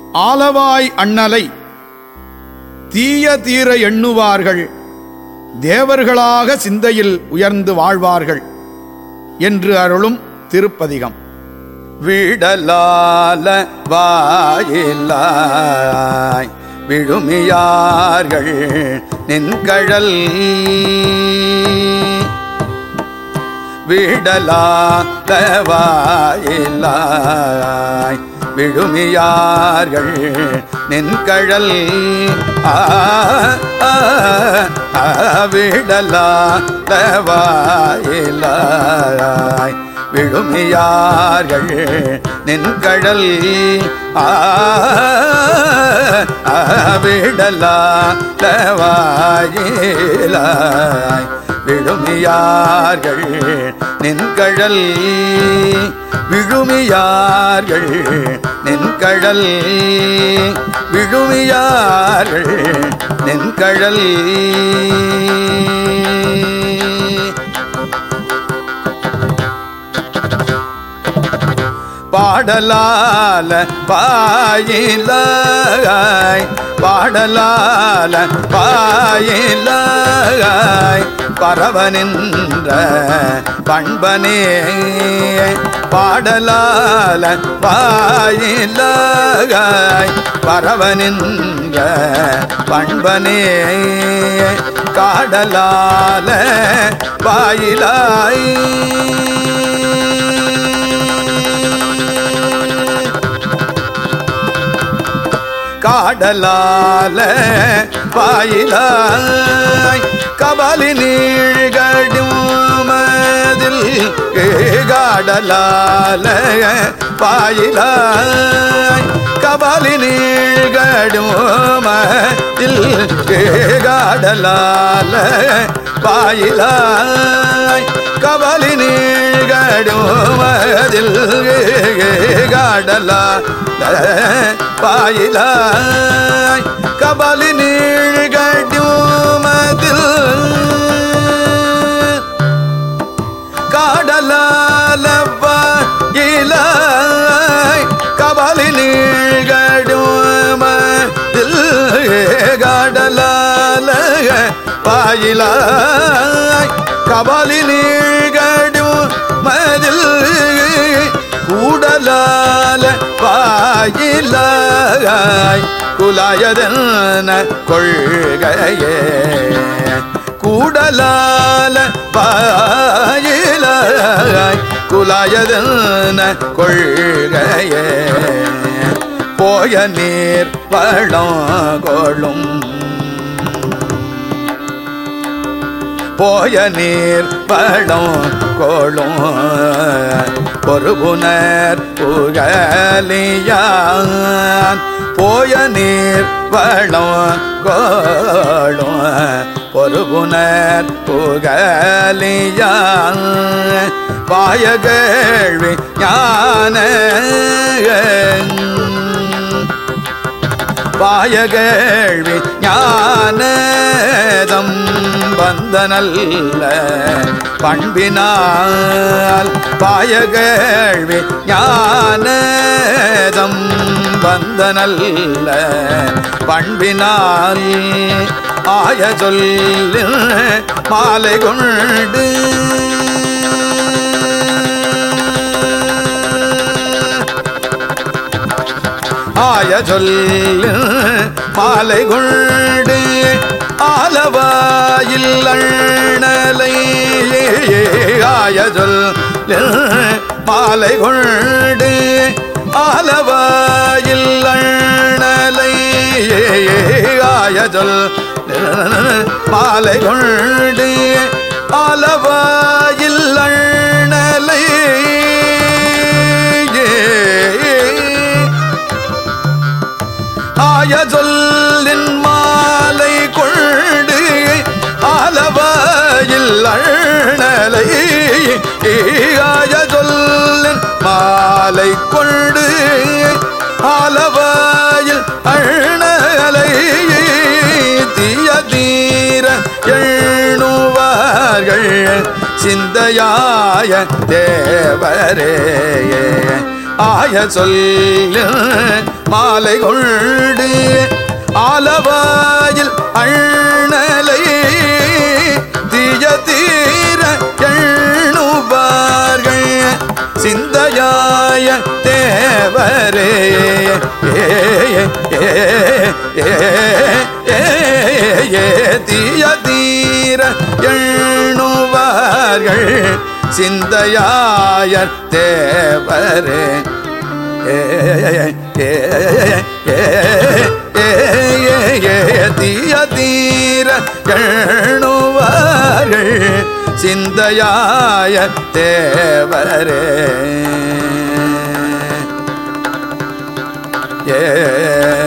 ஆலவாய் அண்ணலை தீய தீர எண்ணுவார்கள் தேவர்களாக சிந்தையில் உயர்ந்து வாழ்வார்கள் என்று அருளும் திருப்பதிகம் விடலால வாயிலாய் விழுமியார்கள் நின்கழல் விடலால வாயிலாய் விழுமியார்கள் நின்கழல் ஆ ஆ, ஆ, விடலால வாயிலாய் விழுமியார்கள் நின்கடல் விடலா தவாயிலாய் விழுமியார்கள் நின்கடல் விழுமியார்கள் நின்கடல் விழுமியார்கள் நின்கடல் பாடலால பாயிலாய் பாடலால பாயிலாய் பரவ நின்ற பண்பனே பாடலால பாயிலாய் பரவ நின்ற பண்பனே காடலால பாயிலாய் காடலால பாயிலாய் கபலி நீழ்கடும் மதில் காடலால பாயிலாய் கபலி நீழ்கடும் மதில் காடலால பாயிலாய் கபலி நீழ்கடும் மதில் காடலா பாயிலாய் கபலி நீழ்கடுமதில் காடலாலவாயிலாய் கபலி நீழ்கடுமதில் காடலால பாயிலாய் கபலி நீழ்கடும் மதில் கூடலால பாயிலாய் குலாயதன கொள்கையே கூடலால பாயிலாய் குலாயதன கொள்கையே போய நீர் பழம் கொள்ளும் போய நீர் பழம் கோளும் பொறுபுனர் புகலியான் போய நீர் பழம் கோளும் பொறுபுனர் புகலியான் பாய கேள்வி ஞான பாயகேழ்வி ஞானதம் வந்தனல்ல பண்பினால் பாயகேழ்வி ஞானதம் வந்தனல்ல பண்பினால் ஆய சொல்லில் மாலை கொண்டு ஆய சொல்லு மாலை கொண்டு ஆலவாயில் அண்ணலை ஆய சொல்லு மாலை கொண்டு ஆலவாயில் அண்ணலை ஆய சொல் மாலை கொண்டு ஆலவாயில் அண்ணலை ஆய சொல்லின் மாலை கொண்டு ஆலவாயில் அண்ணலை ஆய சொல்லின் மாலை கொண்டு ஆலவாயில் அண்ணலை தீய தீர எண்ணுவார்கள் சிந்தையாய தேவரே ஆய சொல்ல மாலை கொண்டு ஆலவாயில் அண்ணலை தீய தீர எண்ணுவார்கள் சிந்தையாய தேவரே ஏ, ஏ, ஏ, ஏ, ஏ, தீய தீர எண்ணுவார்கள் சிந்தையாய தேவரே ஏ, ஏ, ஏ, ஏ, ஏ, தீய தீர எண்ணுவார்கள் சிந்தையாய தேவரே ஏ